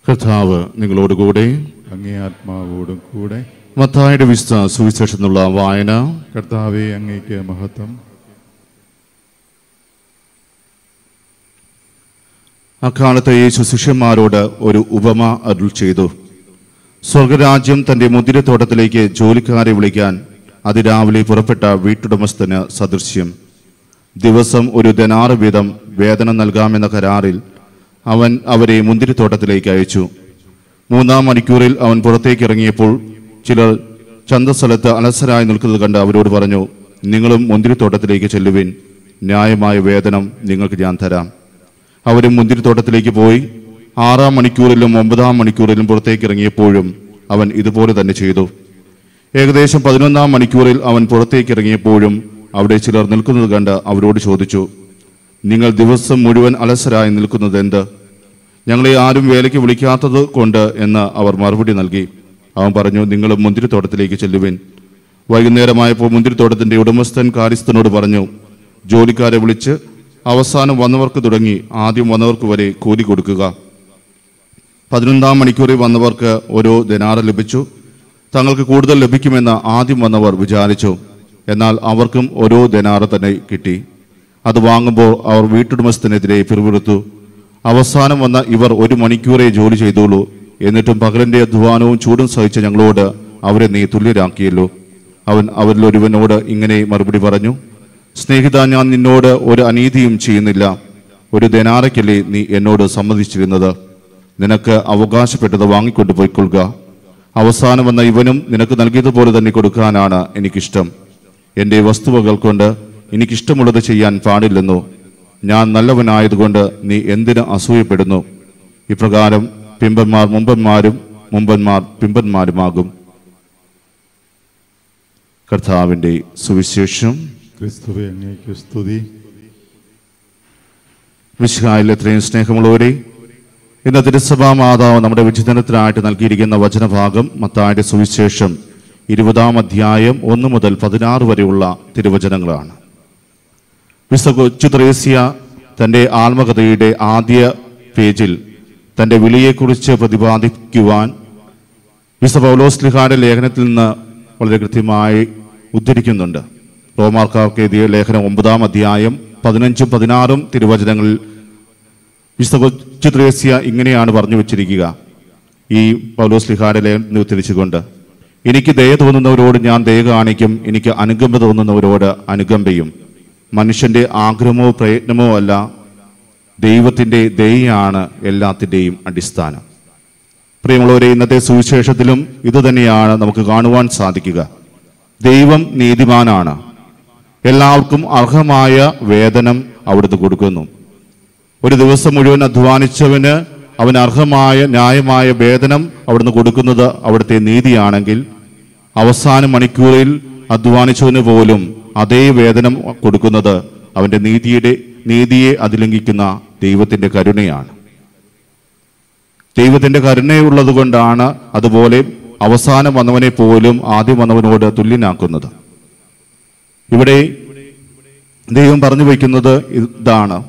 കർത്താവ് നിങ്ങളോടുകൂടെ അങ്ങേ ആത്മാവോടും കൂടെ മത്തായുടെ വിശുദ്ധ സുവിശേഷത്തിനുള്ള വായന കർത്താവെ അങ്ങേക്ക് മഹത്വം അക്കാലത്ത് യേശു ശിഷ്യന്മാരോട് ഒരു ഉപമ അരുൾ ചെയ്തു സ്വർഗരാജ്യം തന്റെ മുന്തിരിത്തോട്ടത്തിലേക്ക് ജോലിക്കാരെ വിളിക്കാൻ അതിരാവിലെ പുറപ്പെട്ട വീട്ടുടമസ്ഥന് സദൃശ്യം ദിവസം ഒരു ദനാറ് വീതം വേതനം നൽകാമെന്ന കരാറിൽ അവൻ അവരെ മുന്തിരിത്തോട്ടത്തിലേക്ക് അയച്ചു മൂന്നാം മണിക്കൂറിൽ അവൻ പുറത്തേക്ക് ഇറങ്ങിയപ്പോൾ ചിലർ ചന്തസ്ഥലത്ത് അലസരായി നിൽക്കുന്നത് കണ്ട് അവരോട് പറഞ്ഞു നിങ്ങളും മുന്തിരിത്തോട്ടത്തിലേക്ക് ചെല്ലുവിൻ ന്യായമായ വേതനം നിങ്ങൾക്ക് ഞാൻ തരാം അവരും മുന്തിരിത്തോട്ടത്തിലേക്ക് പോയി ആറാം മണിക്കൂറിലും ഒമ്പതാം മണിക്കൂറിലും പുറത്തേക്ക് ഇറങ്ങിയപ്പോഴും അവൻ ഇതുപോലെ തന്നെ ചെയ്തു ഏകദേശം പതിനൊന്നാം മണിക്കൂറിൽ അവൻ പുറത്തേക്ക് ഇറങ്ങിയപ്പോഴും അവിടെ ചിലർ നിൽക്കുന്നത് കണ്ട് അവരോട് ചോദിച്ചു നിങ്ങൾ ദിവസം മുഴുവൻ അലസരായി നിൽക്കുന്നത് എന്ത് ഞങ്ങളെ ആരും വേലയ്ക്ക് വിളിക്കാത്തത് കൊണ്ട് എന്ന് അവർ മറുപടി നൽകി അവൻ പറഞ്ഞു നിങ്ങൾ മുന്തിരിത്തോട്ടത്തിലേക്ക് ചെല്ലുവിൻ വൈകുന്നേരമായപ്പോൾ മുന്തിരിത്തോട്ടത്തിന്റെ ഉടമസ്ഥൻ കാര്യസ്ഥനോട് പറഞ്ഞു ജോലിക്കാരെ വിളിച്ച് അവസാനം വന്നവർക്ക് തുടങ്ങി ആദ്യം വന്നവർക്ക് വരെ കൂലി കൊടുക്കുക പതിനൊന്നാം മണിക്കൂറിൽ വന്നവർക്ക് ഓരോ ദിനാറ് ലഭിച്ചു തങ്ങൾക്ക് കൂടുതൽ ലഭിക്കുമെന്ന് ആദ്യം വന്നവർ വിചാരിച്ചു എന്നാൽ അവർക്കും ഓരോ ദിനാറ് തന്നെ കിട്ടി അത് വാങ്ങുമ്പോൾ അവർ വീട്ടുടമസ്ഥനെതിരെ പിറുപിറുത്തു അവസാനം വന്ന ഇവർ ഒരു മണിക്കൂറേ ജോലി ചെയ്തോളൂ എന്നിട്ടും പകലിന്റെ അധ്വാനവും ചൂടും സഹിച്ച ഞങ്ങളോട് അവരെ നീ തുല്യരാക്കിയല്ലോ അവൻ അവരിൽ ഒരുവനോട് ഇങ്ങനെ മറുപടി പറഞ്ഞു സ്നേഹിത ഞാൻ നിന്നോട് ഒരു അനീതിയും ചെയ്യുന്നില്ല ഒരു ദനാറയ്ക്കല്ലേ നീ എന്നോട് സമ്മതിച്ചിരുന്നത് നിനക്ക് അവകാശപ്പെട്ടത് വാങ്ങിക്കൊണ്ട് പോയിക്കൊള്ളുക അവസാനം വന്ന ഇവനും നിനക്ക് നൽകിയതുപോലെ തന്നെ കൊടുക്കാനാണ് എനിക്കിഷ്ടം എൻ്റെ വസ്തുവകൾ കൊണ്ട് എനിക്കിഷ്ടമുള്ളത് ചെയ്യാൻ പാടില്ലെന്നോ ഞാൻ നല്ലവനായതുകൊണ്ട് നീ എന്തിന് അസൂയപ്പെടുന്നു ഇപ്രകാരം പിമ്പന്മാർ മുമ്പന്മാരും മുമ്പന്മാർ പിമ്പന്മാരുമാകും കർത്താവിൻ്റെ സുവിശേഷം ക്രിസ്തുവെ അങ്ങേക്ക് സ്തുതി വിശുഹായിൽ എത്രയും സ്നേഹമുള്ളവരെ ഇന്ന് തിരുസഭാ മാതാവ് നമ്മുടെ വിചിന്തനത്തിനായിട്ട് നൽകിയിരിക്കുന്ന വചനഭാഗം മത്തായുടെ സുവിശേഷം ഇരുപതാം അധ്യായം ഒന്ന് മുതൽ പതിനാറ് വരെയുള്ള തിരുവചനങ്ങളാണ് വിശുദ്ധ കൊച്ചു ത്രേസ്യ തൻ്റെ ആത്മകഥയുടെ ആദ്യ പേജിൽ തൻ്റെ വിളിയെക്കുറിച്ച് പ്രതിപാദിക്കുവാൻ വിശുദ്ധ പൗലോസ്ലിഹായുടെ ലേഖനത്തിൽ നിന്ന് വളരെ കൃത്യമായി ഉദ്ധരിക്കുന്നുണ്ട് റോമാർക്കാർക്ക് എഴുതിയ ലേഖനം ഒമ്പതാം അധ്യായം പതിനഞ്ചും പതിനാറും തിരുവചനങ്ങളിൽ വിശുദ്ധ കൊച്ചു ത്രേസ്യ ഇങ്ങനെയാണ് പറഞ്ഞു വച്ചിരിക്കുക ഈ പൗലോസ്ലിഹായുടെ ലേഖനത്തിൽ ഉദ്ധരിച്ചുകൊണ്ട് എനിക്ക് ദയ തോന്നുന്നവരോട് ഞാൻ ദയ കാണിക്കും എനിക്ക് അനുകമ്പ തോന്നുന്നവരോട് അനുകമ്പയും മനുഷ്യന്റെ ആഗ്രഹമോ പ്രയത്നമോ അല്ല ദൈവത്തിന്റെ ദയയാണ് എല്ലാത്തിൻ്റെയും അടിസ്ഥാനം പ്രിയമുള്ളവരെ ഇന്നത്തെ സുവിശേഷത്തിലും ഇതുതന്നെയാണ് നമുക്ക് കാണുവാൻ സാധിക്കുക ദൈവം നീതിമാനാണ് എല്ലാവർക്കും അർഹമായ വേതനം അവിടുന്ന് കൊടുക്കുന്നു ഒരു ദിവസം മുഴുവൻ അധ്വാനിച്ചവന് അവന് അർഹമായ ന്യായമായ വേതനം അവിടുന്ന് കൊടുക്കുന്നത് അവിടുത്തെ നീതിയാണെങ്കിൽ അവസാന മണിക്കൂറിൽ അധ്വാനിച്ചവന് പോലും അതേ വേതനം കൊടുക്കുന്നത് അവന്റെ നീതിയുടെ നീതിയെ അതിലംഘിക്കുന്ന ദൈവത്തിന്റെ കരുണയാണ് ദൈവത്തിന്റെ കരുണയുള്ളത് കൊണ്ടാണ് അതുപോലെ അവസാനം വന്നവനെ പോലും ആദ്യം വന്നവനോട് തുല്യനാക്കുന്നത് ഇവിടെ ദൈവം പറഞ്ഞു വയ്ക്കുന്നത് ഇതാണ്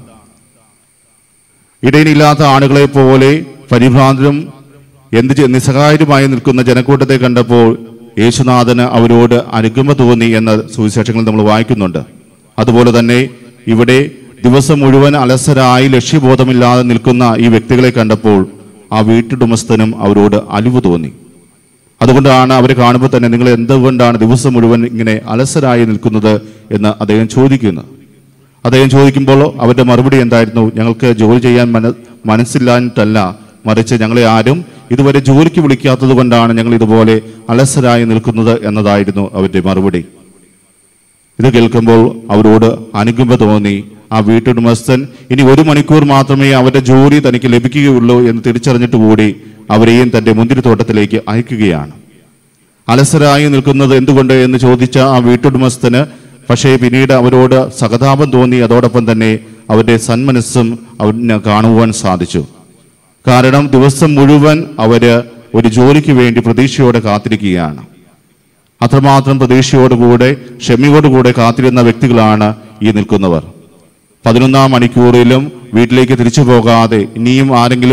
ഇടയിലില്ലാത്ത ആളുകളെ പോലെ പരിഭ്രാന്തരും എന്ത് ചെ- നിസ്സഹായരുമായി നിൽക്കുന്ന ജനക്കൂട്ടത്തെ കണ്ടപ്പോൾ യേശുനാഥന് അവരോട് അനുകമ്പ തോന്നി എന്ന സുവിശേഷങ്ങൾ നമ്മൾ വായിക്കുന്നുണ്ട് അതുപോലെ തന്നെ ഇവിടെ ദിവസം മുഴുവൻ അലസരായി ലക്ഷ്യബോധമില്ലാതെ നിൽക്കുന്ന ഈ വ്യക്തികളെ കണ്ടപ്പോൾ ആ വീട്ടുടമസ്ഥനും അവരോട് അലിവ് തോന്നി അതുകൊണ്ടാണ് അവരെ കാണുമ്പോൾ തന്നെ നിങ്ങൾ എന്തുകൊണ്ടാണ് ദിവസം മുഴുവൻ ഇങ്ങനെ അലസരായി നിൽക്കുന്നത് എന്ന് അദ്ദേഹം ചോദിക്കുന്നത് അദ്ദേഹം ചോദിക്കുമ്പോൾ അവരുടെ മറുപടി എന്തായിരുന്നു ഞങ്ങൾക്ക് ജോലി ചെയ്യാൻ മന മനസ്സില്ലാഞ്ഞിട്ടല്ല മറിച്ച് ഞങ്ങളെ ആരും ഇതുവരെ ജോലിക്ക് വിളിക്കാത്തത് കൊണ്ടാണ് ഞങ്ങൾ ഇതുപോലെ അലസരായി നിൽക്കുന്നത് എന്നതായിരുന്നു അവരുടെ മറുപടി ഇത് കേൾക്കുമ്പോൾ അവരോട് അനുകമ്പ തോന്നി ആ വീട്ടുടമസ്ഥൻ ഇനി ഒരു മണിക്കൂർ മാത്രമേ അവരുടെ ജോലി തനിക്ക് ലഭിക്കുകയുള്ളൂ എന്ന് തിരിച്ചറിഞ്ഞിട്ട് കൂടി അവരെയും തന്റെ മുന്തിരിത്തോട്ടത്തിലേക്ക് അയക്കുകയാണ് അലസരായി നിൽക്കുന്നത് എന്തുകൊണ്ട് എന്ന് ചോദിച്ച ആ വീട്ടുടമസ്ഥന് പക്ഷേ പിന്നീട് അവരോട് സഹതാപം തോന്നി അതോടൊപ്പം തന്നെ അവരുടെ സന്മനസ്സും അവന് കാണുവാൻ സാധിച്ചു കാരണം ദിവസം മുഴുവൻ അവര് ഒരു ജോലിക്ക് വേണ്ടി പ്രതീക്ഷയോടെ കാത്തിരിക്കുകയാണ് അത്രമാത്രം പ്രതീക്ഷയോടുകൂടെ ക്ഷമയോടുകൂടെ കാത്തിരുന്ന വ്യക്തികളാണ് ഈ നിൽക്കുന്നവർ പതിനൊന്നാം മണിക്കൂറിലും വീട്ടിലേക്ക് തിരിച്ചു പോകാതെ ഇനിയും ആരെങ്കിലും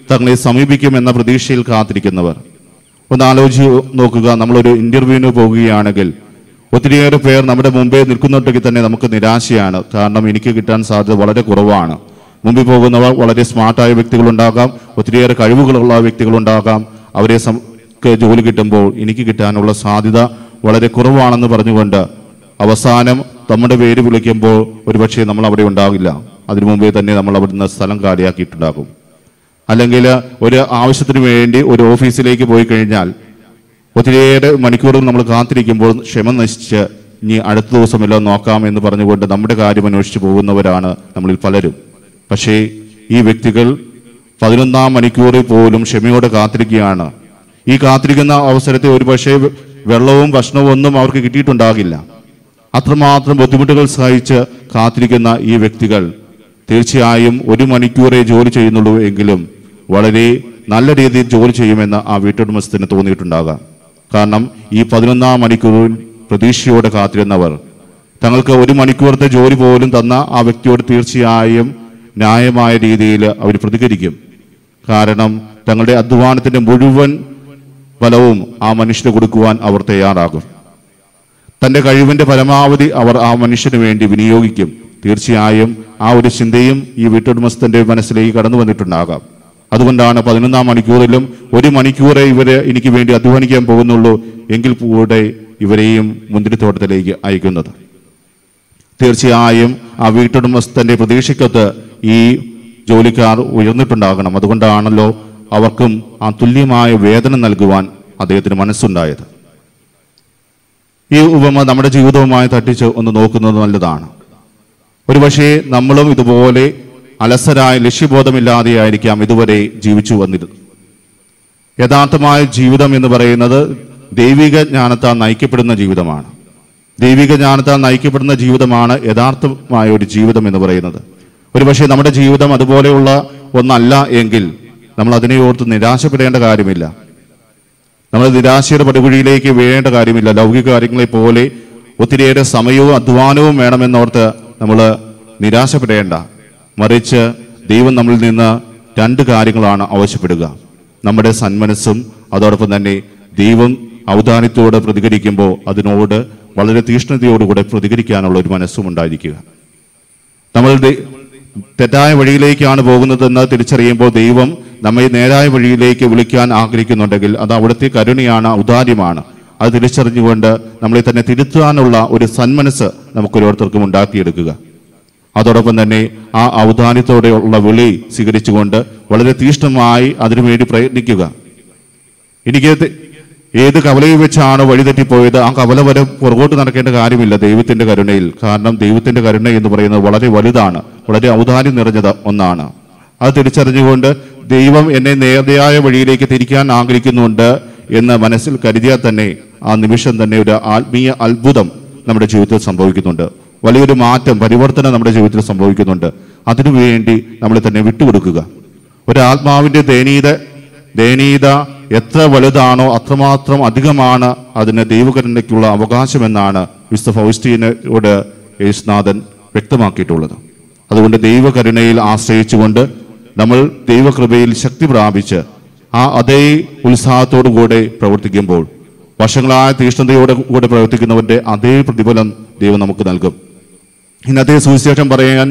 തങ്ങളെ സമീപിക്കുമെന്ന പ്രതീക്ഷയിൽ കാത്തിരിക്കുന്നവർ ഒന്ന് ആലോചിച്ച് നോക്കുക നമ്മളൊരു ഇന്റർവ്യൂവിന് പോകുകയാണെങ്കിൽ ഒത്തിരിയേറെ പേർ നമ്മുടെ മുമ്പേ നിൽക്കുന്നുണ്ടെങ്കിൽ തന്നെ നമുക്ക് നിരാശയാണ് കാരണം എനിക്ക് കിട്ടാൻ സാധ്യത വളരെ കുറവാണ് മുമ്പിൽ പോകുന്നവർ വളരെ സ്മാർട്ടായ വ്യക്തികളുണ്ടാകാം ഒത്തിരിയേറെ കഴിവുകളുള്ള വ്യക്തികളുണ്ടാകാം അവരെ സം- ക്ക് ജോലി കിട്ടുമ്പോൾ എനിക്ക് കിട്ടാനുള്ള സാധ്യത വളരെ കുറവാണെന്ന് പറഞ്ഞുകൊണ്ട് അവസാനം നമ്മുടെ പേര് വിളിക്കുമ്പോൾ ഒരുപക്ഷെ നമ്മൾ അവിടെ ഉണ്ടാകില്ല അതിനു മുമ്പേ തന്നെ നമ്മൾ അവിടുന്ന് സ്ഥലം കാലിയാക്കിയിട്ടുണ്ടാകും അല്ലെങ്കിൽ ഒരു ആവശ്യത്തിന് വേണ്ടി ഒരു ഓഫീസിലേക്ക് പോയി കഴിഞ്ഞാൽ ഒത്തിരിയേറെ മണിക്കൂറുകൾ നമ്മൾ കാത്തിരിക്കുമ്പോൾ ക്ഷമ നശിച്ച് ഇനി അടുത്ത ദിവസമല്ലോ നോക്കാം എന്ന് പറഞ്ഞുകൊണ്ട് നമ്മുടെ കാര്യം അന്വേഷിച്ച് പോകുന്നവരാണ് നമ്മളിൽ പലരും പക്ഷേ ഈ വ്യക്തികൾ പതിനൊന്നാം മണിക്കൂറിൽ പോലും ക്ഷമയോടെ കാത്തിരിക്കുകയാണ് ഈ കാത്തിരിക്കുന്ന അവസരത്തിൽ ഒരുപക്ഷെ വെള്ളവും ഭക്ഷണവും ഒന്നും അവർക്ക് കിട്ടിയിട്ടുണ്ടാകില്ല അത്രമാത്രം ബുദ്ധിമുട്ടുകൾ സഹിച്ച് കാത്തിരിക്കുന്ന ഈ വ്യക്തികൾ തീർച്ചയായും ഒരു മണിക്കൂറേ ജോലി ചെയ്യുന്നുള്ളൂ എങ്കിലും വളരെ നല്ല രീതിയിൽ ജോലി ചെയ്യുമെന്ന് ആ വീട്ടുടമസ്ഥന് തോന്നിയിട്ടുണ്ടാകാം കാരണം ഈ പതിനൊന്നാം മണിക്കൂറിൽ പ്രതീക്ഷയോടെ കാത്തിരുന്നവർ തങ്ങൾക്ക് ഒരു മണിക്കൂറത്തെ ജോലി പോലും തന്ന ആ വ്യക്തിയോട് തീർച്ചയായും ന്യായമായ രീതിയിൽ അവർ പ്രതികരിക്കും കാരണം തങ്ങളുടെ അധ്വാനത്തിന്റെ മുഴുവൻ ഫലവും ആ മനുഷ്യന് കൊടുക്കുവാൻ അവർ തയ്യാറാകും തന്റെ കഴിവിന്റെ പരമാവധി അവർ ആ മനുഷ്യന് വേണ്ടി വിനിയോഗിക്കും തീർച്ചയായും ആ ഒരു ചിന്തയും ഈ വീട്ടുടമസ്ഥന്റെ മനസ്സിലേക്ക് കടന്നു വന്നിട്ടുണ്ടാകാം അതുകൊണ്ടാണ് പതിനൊന്നാം മണിക്കൂറിലും ഒരു മണിക്കൂറേ ഇവര് എനിക്ക് വേണ്ടി അധ്വാനിക്കാൻ പോകുന്നുള്ളൂ എങ്കിൽ കൂടെ ഇവരെയും മുന്തിരിത്തോട്ടത്തിലേക്ക് അയക്കുന്നത് തീർച്ചയായും ആ വീട്ടുടമസ്ഥന്റെ പ്രതീക്ഷയ്ക്കൊത്ത് ഈ ജോലിക്കാർ ഉയർന്നിട്ടുണ്ടാകണം അതുകൊണ്ടാണല്ലോ അവർക്കും ആ തുല്യമായ വേതനം നൽകുവാൻ അദ്ദേഹത്തിന് മനസ്സുണ്ടായത് ഈ ഉപമ നമ്മുടെ ജീവിതവുമായി തട്ടിച്ച് ഒന്ന് നോക്കുന്നത് നല്ലതാണ് ഒരുപക്ഷെ നമ്മളും ഇതുപോലെ അലസരായ ലക്ഷ്യബോധമില്ലാതെയായിരിക്കാം ഇതുവരെ ജീവിച്ചു വന്നിരുന്നത് യഥാർത്ഥമായ ജീവിതം എന്ന് പറയുന്നത് ദൈവിക ജ്ഞാനത്താൽ നയിക്കപ്പെടുന്ന ജീവിതമാണ് ദൈവിക ജ്ഞാനത്താൽ നയിക്കപ്പെടുന്ന ജീവിതമാണ് യഥാർത്ഥമായ ഒരു ജീവിതം എന്ന് പറയുന്നത് ഒരുപക്ഷെ നമ്മുടെ ജീവിതം അതുപോലെയുള്ള ഒന്നല്ല എങ്കിൽ നമ്മൾ അതിനെ ഓർത്ത് നിരാശപ്പെടേണ്ട കാര്യമില്ല നമ്മൾ നിരാശയുടെ പടുകുഴിയിലേക്ക് വീഴേണ്ട കാര്യമില്ല ലൗകിക കാര്യങ്ങളെ പോലെ ഒത്തിരിയേറെ സമയവും അധ്വാനവും വേണമെന്നോർത്ത് നമ്മൾ നിരാശപ്പെടേണ്ട മറിച്ച് ദൈവം നമ്മളിൽ നിന്ന് രണ്ട് കാര്യങ്ങളാണ് ആവശ്യപ്പെടുക നമ്മുടെ സന്മനസ്സും അതോടൊപ്പം തന്നെ ദൈവം ഔദാര്യത്തോട് പ്രതികരിക്കുമ്പോൾ അതിനോട് വളരെ തീഷ്ണതയോടുകൂടെ പ്രതികരിക്കാനുള്ള ഒരു മനസ്സും ഉണ്ടായിരിക്കുക നമ്മൾ ദൈ- തെറ്റായ വഴിയിലേക്കാണ് പോകുന്നതെന്ന് തിരിച്ചറിയുമ്പോൾ ദൈവം നമ്മെ നേരായ വഴിയിലേക്ക് വിളിക്കാൻ ആഗ്രഹിക്കുന്നുണ്ടെങ്കിൽ അത് അവിടുത്തെ കരുണയാണ് ഔദാര്യമാണ് അത് തിരിച്ചറിഞ്ഞുകൊണ്ട് നമ്മളെ തന്നെ തിരുത്താനുള്ള ഒരു സന്മനസ് നമുക്ക് ഓരോരുത്തർക്കും ഉണ്ടാക്കിയെടുക്കുക അതോടൊപ്പം തന്നെ ആ ഔദാര്യത്തോടെയുള്ള വിളി സ്വീകരിച്ചുകൊണ്ട് വളരെ തീഷ്ണമായി അതിനുവേണ്ടി പ്രയത്നിക്കുക എനിക്ക് തെ- ഏത് കവലയിൽ വെച്ചാണ് വഴിതെറ്റിപ്പോയത് ആ കവല വരെ പുറകോട്ട് നടക്കേണ്ട കാര്യമില്ല ദൈവത്തിന്റെ കരുണയിൽ കാരണം ദൈവത്തിന്റെ കരുണ എന്ന് പറയുന്നത് വളരെ വലുതാണ് വളരെ ഔദാര്യം നിറഞ്ഞത് ഒന്നാണ് അത് തിരിച്ചറിഞ്ഞുകൊണ്ട് ദൈവം എന്നെ നേർതയായ വഴിയിലേക്ക് തിരിക്കാൻ ആഗ്രഹിക്കുന്നുണ്ട് എന്ന് മനസ്സിൽ കരുതിയാൽ തന്നെ ആ നിമിഷം തന്നെ ഒരു ആത്മീയ അത്ഭുതം നമ്മുടെ ജീവിതത്തിൽ സംഭവിക്കുന്നുണ്ട് വലിയൊരു മാറ്റം പരിവർത്തനം നമ്മുടെ ജീവിതത്തിൽ സംഭവിക്കുന്നുണ്ട് അതിനുവേണ്ടി നമ്മൾ തന്നെ വിട്ടുകൊടുക്കുക ഒരു ആത്മാവിന്റെ ദയനീയത ദയനീയത എത്ര വലുതാണോ അത്രമാത്രം അധികമാണ് അതിന് ദൈവകരുണയ്ക്കുള്ള അവകാശമെന്നാണ് വിശുദ്ധ ഫൗസ്റ്റീനോട് യേശുനാഥൻ വ്യക്തമാക്കിയിട്ടുള്ളത് അതുകൊണ്ട് ദൈവകരുണയിൽ ആശ്രയിച്ചുകൊണ്ട് നമ്മൾ ദൈവകൃപയിൽ ശക്തി പ്രാപിച്ച് ആ അതേ ഉത്സാഹത്തോടു കൂടെ പ്രവർത്തിക്കുമ്പോൾ വർഷങ്ങളായ തീഷ്ണതയോടെ കൂടെ പ്രവർത്തിക്കുന്നവന്റെ അതേ പ്രതിഫലം ദൈവം നമുക്ക് നൽകും ഇന്നത്തെ സുവിശേഷം പറയാൻ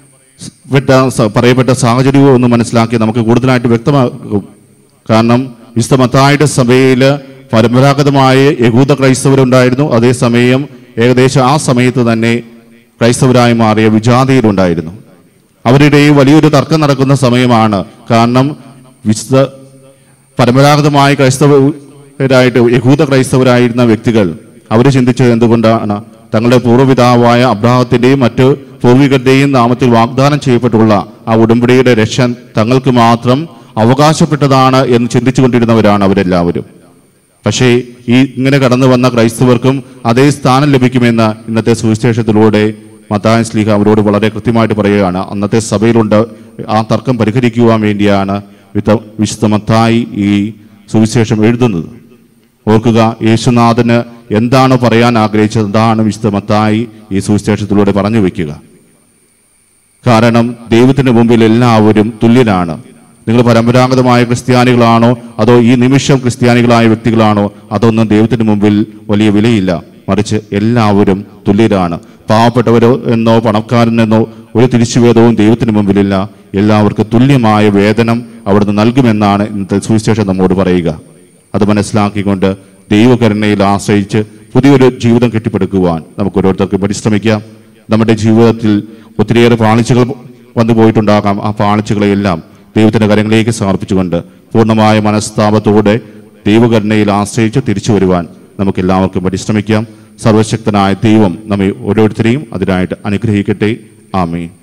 പെട്ട സ- പറയപ്പെട്ട സാഹചര്യവും ഒന്ന് മനസ്സിലാക്കി നമുക്ക് കൂടുതലായിട്ട് വ്യക്തമാകും കാരണം വിശുദ്ധ മത്തായുടെ സഭയിൽ പരമ്പരാഗതമായ യഹൂദ ക്രൈസ്തവരുണ്ടായിരുന്നു അതേസമയം ഏകദേശം ആ സമയത്ത് തന്നെ ക്രൈസ്തവരായി മാറിയ വിജാതിയരുണ്ടായിരുന്നു അവരുടെ വലിയൊരു തർക്കം നടക്കുന്ന സമയമാണ് കാരണം വിശുദ്ധ പരമ്പരാഗതമായ ക്രൈസ്തവരായിട്ട് യഹൂദ ക്രൈസ്തവരായിരുന്ന വ്യക്തികൾ അവർ ചിന്തിച്ചത് എന്തുകൊണ്ടാണ് തങ്ങളുടെ പൂർവ്വപിതാവായ അബ്രാഹത്തിന്റെയും മറ്റ് പൂർവികരുടെയും നാമത്തിൽ വാഗ്ദാനം ചെയ്യപ്പെട്ടുള്ള ആ ഉടമ്പടിയുടെ രക്ഷ തങ്ങൾക്ക് മാത്രം അവകാശപ്പെട്ടതാണ് എന്ന് ചിന്തിച്ചുകൊണ്ടിരുന്നവരാണ് അവരെല്ലാവരും പക്ഷേ ഈ ഇങ്ങനെ കടന്നു വന്ന ക്രൈസ്തവർക്കും അതേ സ്ഥാനം ലഭിക്കുമെന്ന് ഇന്നത്തെ സുവിശേഷത്തിലൂടെ മത്തായ സ്ലീഹ അവരോട് വളരെ കൃത്യമായിട്ട് പറയുകയാണ് അന്നത്തെ സഭയിലുണ്ട് ആ തർക്കം പരിഹരിക്കുവാൻ വേണ്ടിയാണ് വിത്ത- വിശുദ്ധ മത്തായി ഈ സുവിശേഷം എഴുതുന്നത് ഓർക്കുക യേശുനാഥന് എന്താണ് പറയാൻ ആഗ്രഹിച്ചത് എന്താണ് വിശുദ്ധ മത്തായി ഈ സുവിശേഷത്തിലൂടെ പറഞ്ഞു വെക്കുക കാരണം ദൈവത്തിന് മുമ്പിൽ എല്ലാവരും തുല്യനാണ് നിങ്ങൾ പരമ്പരാഗതമായ ക്രിസ്ത്യാനികളാണോ അതോ ഈ നിമിഷം ക്രിസ്ത്യാനികളായ വ്യക്തികളാണോ അതൊന്നും ദൈവത്തിന് മുമ്പിൽ വലിയ വിലയില്ല മറിച്ച് എല്ലാവരും തുല്യരാണ് പാവപ്പെട്ടവരോ എന്നോ പണക്കാരനെന്നോ ഒരു തിരിച്ചുവേദവും ദൈവത്തിന് മുമ്പിലില്ല എല്ലാവർക്കും തുല്യമായ വേതനം അവിടുന്ന് നൽകുമെന്നാണ് ഇന്നത്തെ സുവിശേഷം നമ്മോട് പറയുക അത് മനസ്സിലാക്കിക്കൊണ്ട് ദൈവകരുണയിൽ ആശ്രയിച്ച് പുതിയൊരു ജീവിതം കെട്ടിപ്പടുക്കുവാൻ നമുക്ക് ഓരോരുത്തർക്കും പരിശ്രമിക്കാം നമ്മുടെ ജീവിതത്തിൽ ഒത്തിരിയേറെ പാളിച്ചകൾ വന്നു പോയിട്ടുണ്ടാകാം ആ പാളിച്ചകളെയെല്ലാം ദൈവത്തിന്റെ കരങ്ങളിലേക്ക് സമർപ്പിച്ചുകൊണ്ട് പൂർണ്ണമായ മനസ്താപത്തോടെ ദൈവകരുണയിൽ ആശ്രയിച്ച് തിരിച്ചു വരുവാൻ നമുക്ക് എല്ലാവർക്കും പരിശ്രമിക്കാം സർവശക്തനായ ദൈവം നമ്മെ ഓരോരുത്തരെയും അതിനായിട്ട് അനുഗ്രഹിക്കട്ടെ ആമേ